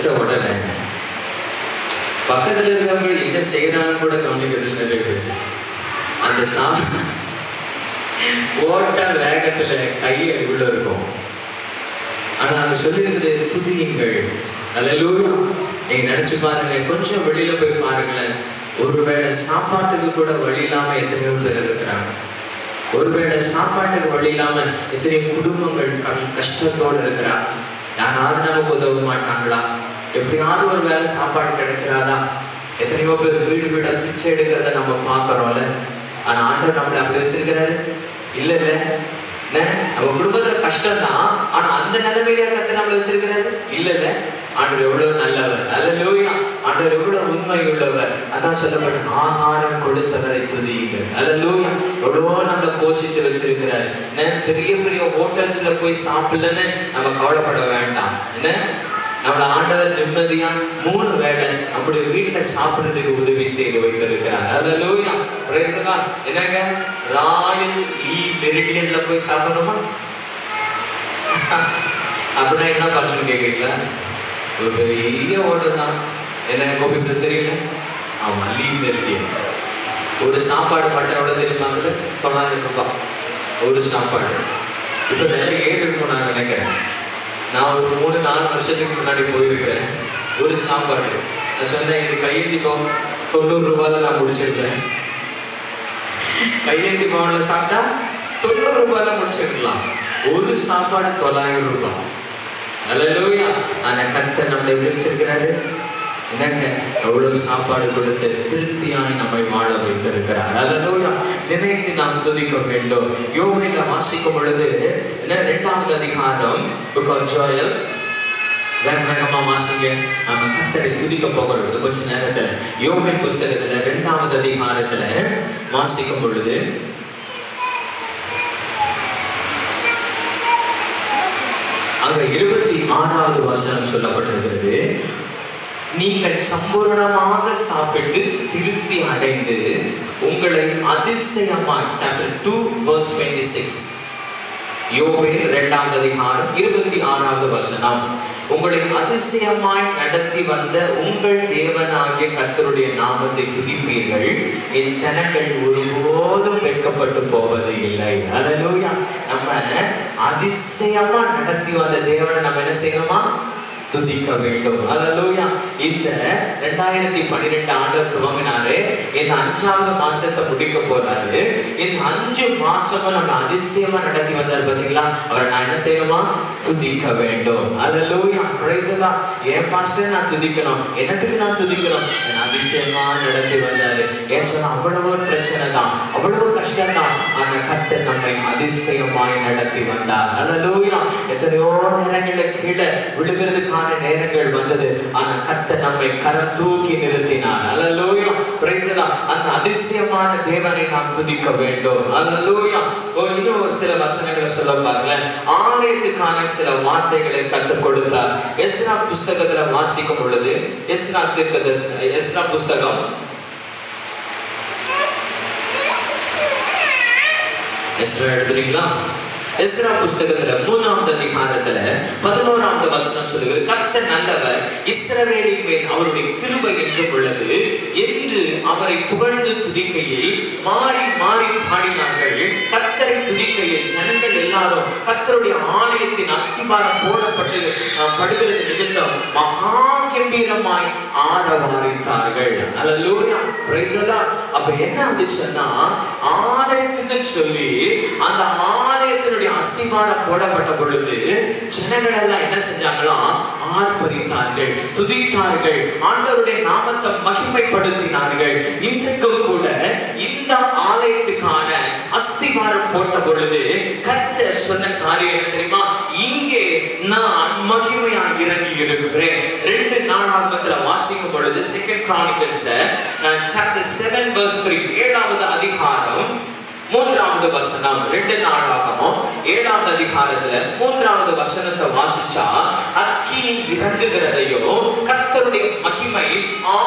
வச்ச உடனே பக்கத்துல இருக்கிறவங்க என்ன செய்யறாங்கன்னு கூட கவனிக்கிறது நிறைய பேர் அந்த சா ஓட்ட வேகத்துல கையை உள்ள இருக்கும் ஆனா அங்க சொல்லியிருக்குது துதியுங்கள் அல்லேலூயா நீங்க நினைச்சு பாருங்க கொஞ்சம் வெளியில போய் பாருங்களேன் ஒருவேளை சாப்பாட்டுக்கு கூட வழி இல்லாம எத்தனையோ பேர் இருக்கிறாங்க ஒருவேளை சாப்பாட்டுக்கு வழி இல்லாம எத்தனையோ குடும்பங்கள் கஷ்- கஷ்டத்தோட இருக்கிறாங்க யாராவது நமக்கு உதவ மாட்டாங்களா எப்படியாவது ஒரு வேளை சாப்பாடு கிடைச்சிடாதா எத்தனையோ பேர் வீடு வீடா பிச்சை எடுக்கிறத நம்ம பார்க்கறோம்ல ஆனா ஆண்டவர் நம்மளை அப்படி வச்சிருக்கிறாரு இல்ல இல்ல என்ன? நம்ம குடும்பத்துல கஷ்டம் தான் ஆனா அந்த நிலைமையில கத்து நம்மள வச்சிருக்கிறாரு இல்ல இல்ல ஆண்டவர் எவ்வளவு நல்லவர் அல்லேலூயா ஆண்டவர் எவ்வளவு உண்மை உள்ளவர் அதான் சொல்லப்பட்ட ஆகாரம் கொடுத்தவரை துதியுங்கள் அல்லேலூயா எவ்வளவோ நம்மள போஷித்து வச்சிருக்கிறார் என்ன பெரிய பெரிய ஹோட்டல்ஸ்ல போய் சாப்பிடலன்னு நம்ம கவலைப்பட வேண்டாம் என்ன நம்மள ஆண்டவர் நிம்மதியா மூணு வேளை நம்முடைய வீட்டுல சாப்பிடுறதுக்கு உதவி செய்து வைத்திருக்கிறார் அல்லேலூயா பிரைஸ் காட் என்னங்க ராயல் ஈ மெரிடியன்ல போய் சாப்பிடணுமா அப்படின்னா என்ன பர்சன் கேக்குறீங்களா ஒரு பெரிய ஹோட்டல் தான் என்ன கோபிட்டு தெரியல ஆமா லீ மெரிடியன் ஒரு சாப்பாடு மட்டும் எவ்வளவு தெரியுமாங்கல்ல தொள்ளாயிரம் ரூபாய் ஒரு சாப்பாடு இப்ப விலை ஏழு இருக்கும் நான் நினைக்கிறேன் நான் ஒரு மூணு நாலு வருஷத்துக்கு முன்னாடி போயிருக்கிறேன் ஒரு சாப்பாடு நான் சொன்னேன் இது கையேந்தி பவன் தொண்ணூறு ரூபாயில நான் முடிச்சிருக்கேன் கையேந்தி பவன்ல சாப்பிட்டா தொண்ணூறு ரூபாயில முடிச்சிருக்கலாம் ஒரு சாப்பாடு தொள்ளாயிரம் ரூபாய் அல்லேலூயா ஆனா கர்த்தர் நம்மளை எப்படி வச்சிருக்கிறாரு என்னங்க எவ்வளவு சாப்பாடு கொடுத்து திருப்தியாய் நம்மை வாழ வைத்திருக்கிறார் அல்லேலூயா நினைத்து நாம் துதிக்க வேண்டும் யோவேல வாசிக்கும் பொழுது என்ன இரண்டாவது அதிகாரம் புக் ஆஃப் ஜோயல் வேக வேகமா வாசிங்க நம்ம கத்தரை துதிக்க போகிறோம் இந்த கொஞ்ச நேரத்துல யோவேல் புஸ்தகத்துல இரண்டாவது அதிகாரத்துல வாசிக்கும் பொழுது அங்க இருபத்தி ஆறாவது வசனம் சொல்லப்பட்டிருக்கிறது நீங்கள் சம்பூரணமாக சாப்பிட்டு திருப்தி அடைந்து உங்களை அதிசயமாய் சாப்டர் டூ verse 26 யோவேல் இரண்டாவது அதிகாரம் இருபத்தி ஆறாவது வசனம் உங்களை அதிசயமாய் நடத்தி வந்த உங்கள் தேவனாகிய கர்த்தருடைய நாமத்தை துதிப்பீர்கள் என் ஜனங்கள் ஒருபோதும் வெட்கப்பட்டு போவது இல்லை அல்லேலூயா நம்ம அதிசயமா நடத்தி வந்த தேவனை நம்ம என்ன செய்யணுமா துதிக்க வேண்டும் அல்லேலூயா இந்த ரெண்டாயிரத்தி பன்னிரெண்டு ஆண்டு துவங்கினாரு இந்த அஞ்சாவது மாசத்தை முடிக்க போறாரு இந்த அஞ்சு மாசமும் நம்ம அதிசயமா நடத்தி வந்தார் பாத்தீங்களா அவரை நான் என்ன செய்யணுமா துதிக்க வேண்டும் அல்லேலூயா பிரைஸ் எல்லாம் ஏன் பாஸ்டர் நான் துதிக்கணும் என்னத்துக்கு நான் துதிக்கணும் என்ன அதிசயமா நடத்தி வந்தாரு ஏன் சொன்னா அவ்வளவு பிரச்சனை தான் அவ்வளவு கஷ்டம் தான் ஆனா கர்த்தர் நம்மை அதிசயமாய் நடத்தி வந்தார் அல்லேலூயா எத்தனையோ நேரங்கள்ல கீழே விழுகிறதுக்கான நேரங்கள் வந்தது ஆனா கர்த்தர் நம்மை கரம் தூக்கி நிறுத்தினார் அல்லேலூயா பிரைஸ் அந்த அதிசயமான தேவனை நாம் துதிக்க வேண்டும் அல்லேலூயா ஓ இன்னும் ஒரு சில வசனங்களை சொல்ல பாருங்க ஆலயத்துக்கான சில வார்த்தைகளை கற்றுக் கொடுத்தார் எஸ்ரா புஸ்தகத்துல வாசிக்கும் பொழுது எஸ்ரா தீர்க்கதரிசி எஸ்ரா புஸ்தகம் எஸ்ரா எடுத்துறீங்களா எஸ்ரா புஸ்தகத்துல மூணாவது அதிகாரத்துல பதினோராவது வசனம் சொல்லுகிறது கர்த்தர் நல்லவர் இஸ்ரவேலின் மேல் அவருடைய கிருபை என்றும் உள்ளது என்று அவரை புகழ்ந்து துதிக்கையில் மாறி மாறி பாடினார்கள் கர்த்தரை துதிக்கையில் ஜனங்கள் எல்லாரும் கர்த்தருடைய ஆலயத்தின் அஸ்திபாரம் போடப்பட்டு அஹ், படுகிறது நிமித்தம் மகா கம்பீரமாய் ஆரவாரித்தார்கள் அல்லேலூயா பிரைஸ் அப்ப என்ன ஆச்சுன்னா ஆலயத்துக்கு சொல்லி அந்த ஆலயத்தினுடைய அஸ்திவாரம் போடப்பட்ட பொழுது ஜனங்கள் எல்லாம் என்ன செஞ்சாங்களாம் ஆர்ப்பரித்தார்கள் துதித்தார்கள் ஆண்டவருடைய நாமத்தை மகிமைப்படுத்தினார்கள் இன்றைக்கும் கூட இந்த ஆலயத்துக்கான அஸ்திவாரம் போட்ட பொழுது கர்த்தர் சொன்ன காரியம் என்ன தெரியுமா இங்கே நான் மகிமையா இறங்கி இருக்கிறேன் ரெண்டு நாளாகமத்துல வாசிக்கும் பொழுது செகண்ட் கிரானிக்கல்ஸ்ல சாப்டர் செவன் verse 3 ஏழாவது அதிகாரம் மூன்றாவது வசனம் ரெண்டு நாளாகமும் ஏழாவது அதிகாரத்துல மூன்றாவது வசனத்தை வாசிச்சா அக்கினி இறங்குகிறதையும் கர்த்தருடைய மகிமை ஆயிரத்தி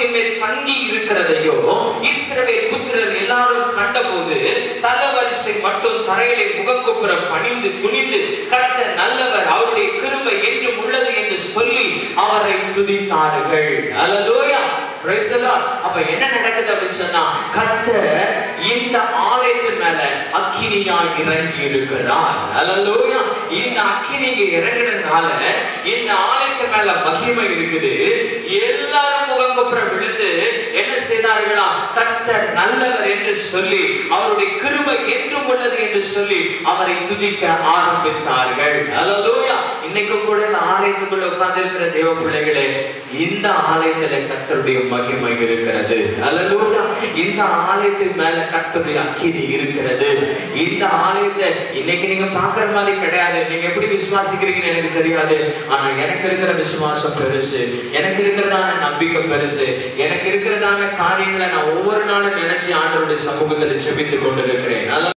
ஆலயத்தின் மேல் தங்கி இருக்கிறதையோ இஸ்ரவேல் புத்திரர் எல்லாரும் கண்டபோது தலவரிசை மட்டும் தரையிலே முகக்குப்புறம் பணிந்து குனிந்து கர்த்தர் நல்லவர் அவருடைய கிருபை என்றும் உள்ளது என்று சொல்லி அவரை துதித்தார்கள் அல்லேலூயா Praise the Lord. அப்ப என்ன நடக்குது அப்படின்னு சொன்னா கர்த்தர் இந்த ஆலயத்தின் மேல அக்கினியாய் இறங்கி இருக்கிறார் அல்லேலூயா இந்த அக்கினி இங்க இறங்கினதுனால இந்த ஆலயத்தின் மேல மகிமை இருக்குது எல்லாரும் முகங்குப்புறம் விழுந்து என்ன செய்தார்களா கர்த்தர் நல்லவர் என்று சொல்லி அவருடைய கிருபை என்றும் உள்ளது என்று சொல்லி அவரை துதிக்க ஆரம்பித்தார்கள் அல்லேலூயா இன்னைக்கு கூட இந்த ஆலயத்துக்குள்ள உட்கார்ந்து இருக்கிற தேவ பிள்ளைகளே இந்த ஆலயத்துல கர்த்தருடைய மகிமை இருக்கிறது அல்லேலூயா இந்த ஆலயத்தின் மேல கர்த்தருடைய அக்கினி இருக்கிறது இந்த ஆலயத்தை இன்னைக்கு நீங்க பாக்குற மாதிரி கிடையாது நீங்க எப்படி விசுவாசிக்கிறீங்கன்னு எனக்கு தெரியாது ஆனா எனக்கு இருக்கிற விசுவாசம் பெருசு எனக்கு இருக்கிறதான நம்பிக்கை பெருசு எனக்கு இருக்கிறதான காரியங்களை நான் ஒவ்வொரு நாளும் நினைச்சு ஆண்டவருடைய சமூகத்துல ஜெபித்துக் கொண்டிருக்கிறேன்